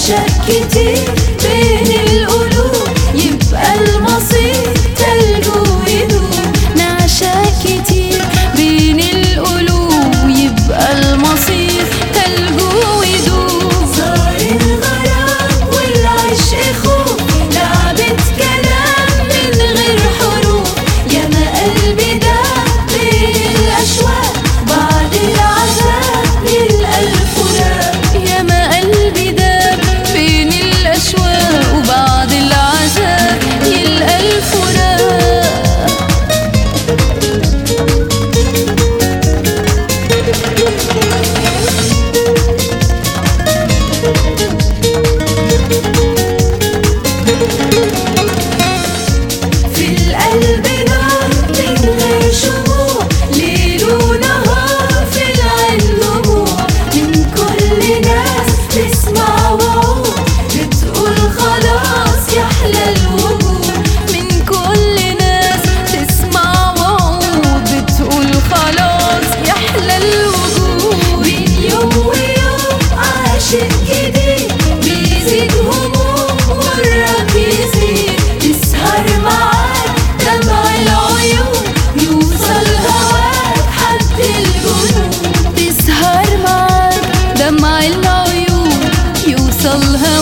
نعشق كتير بين القلوب يبقى المصير تلج ويدوب نعشق كتير بين القلوب يبقى المصير تلج ويدوب صار الغرام والعشق خوف لعبة كلام من غير حروف يا ما قلبي داب بين الأشواق بعد العذاب يلقى الفراق يا ما قلبي داب بين الأشواق وبعد العذاب يلقى الفراق في القلب نار من غير شموع ليل ونهار في العين دموع من كل ناس تسمع وعود بتقول خلاص يحلى الوجود من كل ناس تسمع وعود بتقول خلاص يحلى الوجود بين يوم ويوم عاشق جديد بيزيد هموم مرة يزيد تسهر معاك دمع العيون يوصل هواك حد الجنون تسهر معاك دمع العيون يوصل هواك